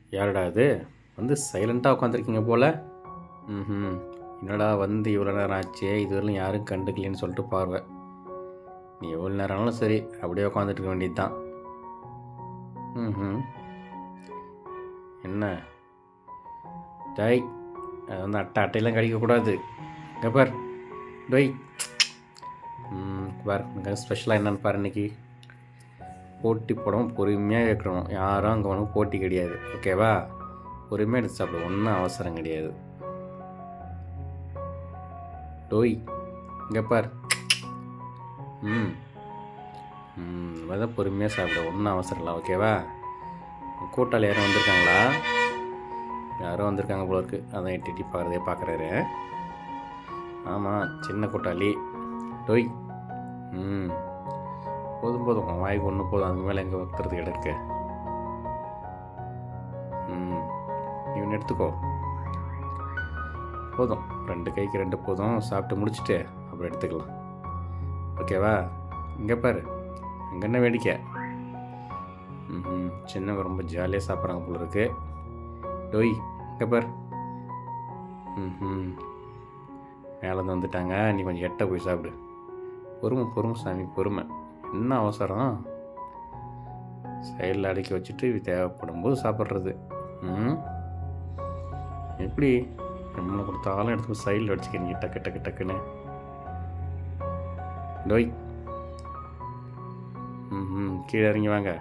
யாருடா இது வந்து சைலண்ட்டாக உட்காந்துருக்கீங்க போல் ம் என்னடா வந்து இவ்வளோ நேரம் ஆச்சே இதுவரையும் யாரும் கண்டுக்கலன்னு சொல்லிட்டு பார்வை நீ எவ்வளோ நேரம் ஆனாலும் சரி அப்படியே உட்காந்துட்டு இருக்க வேண்டியது தான் ம் என்ன டை அது வந்து அட்டை அட்டையெல்லாம் கடிக்கக்கூடாது இங்கே பார் டொய் ம் பார் இங்கே ஸ்பெஷலாக என்னன்னு பாரு இன்னைக்கு போட்டி போடாமல் பொறுமையாக கேட்கணும் யாரும் அங்கே ஒன்றும் போட்டி கிடையாது ஓகேவா பொறுமையாக எடுத்து சாப்பிடு ஒன்றும் அவசரம் கிடையாது டோய் இங்கே பார் ம் ம் அதான் பொறுமையாக சாப்பிடு ஒன்றும் அவசரம் இல்லை ஓகேவா கூட்டாளி யாரும் வந்திருக்காங்களா யாரோ வந்திருக்காங்க போல இருக்கு அதான் எட்டி எட்டி பார்க்குறதே பார்க்குறாரு ஆமாம் சின்ன கூட்டாளி டொய் ம் போதும் போதும் உன் வாய்க்கு ஒன்று போதும் அதுக்கு மேலே எங்கே வைக்கிறது கிடக்கு ம் நீ ஒன்று எடுத்துக்கோ போதும் ரெண்டு கைக்கு ரெண்டு போதும் சாப்பிட்டு முடிச்சுட்டு அப்புறம் எடுத்துக்கலாம் ஓகேவா இங்கே பாரு அங்கே என்ன வேடிக்கை ம் சின்னவங்க ரொம்ப ஜாலியாக சாப்பிட்றாங்க போல இருக்கு டொய் இங்கே பார் ம் மேலேருந்து வந்துட்டாங்க நீ கொஞ்சம் எட்ட போய் சாப்பிடு பொறுமை பொறுமை சாமி பொறுமை என்ன அவசரம் சைடில் அடக்கி வச்சுட்டு இது தேவைப்படும் போது சாப்பிட்றது ம் எப்படி நம்மளை கொடுத்தாலும் எடுத்து போய் சைடில் அடிச்சுக்கிறீங்க டக்கு டக்கு டக்குன்னு டோய் ம் ம் கீழே இறங்கி வாங்க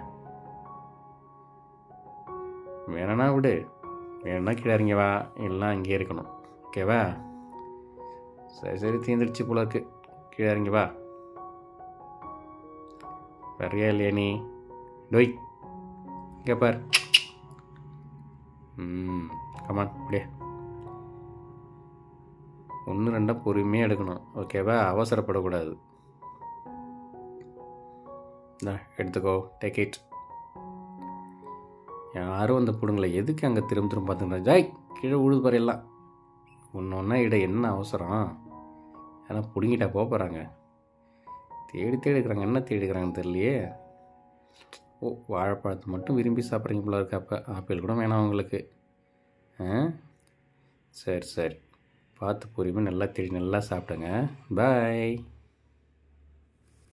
வேணா விடு வேணா கீழே இறங்கி வா எல்லாம் அங்கேயே இருக்கணும் ஓகேவா சரி சரி தீந்துடுச்சு போல இருக்கு கீழே இறங்கி வா வரியா இல்லையா நீ டொய் இங்கே பார் ம் கமான் அப்படியே ஒன்று ரெண்டாக பொறுமையாக எடுக்கணும் ஓகேவா அவசரப்படக்கூடாது இந்தா எடுத்துக்கோ டேக் இட் யாரும் அந்த பிடுங்களை எதுக்கு அங்கே திரும்ப திரும்ப பார்த்துக்கிட்டா ஜாய் கீழே உழுது பாரு எல்லாம் ஒன்று ஒன்றா இட என்ன அவசரம் ஏன்னா பிடுங்கிட்டா போக போகிறாங்க தேடி தேடி இருக்கிறாங்க என்ன தேடி இருக்கிறாங்கன்னு தெரியலையே ஓ வாழைப்பழத்தை மட்டும் விரும்பி சாப்பிட்றீங்க போல இருக்கு அப்போ ஆப்பிள் கூட வேணாம் உங்களுக்கு ஆ சரி சரி பார்த்து பொறுமையாக நல்லா தேடி நல்லா சாப்பிடுங்க பாய்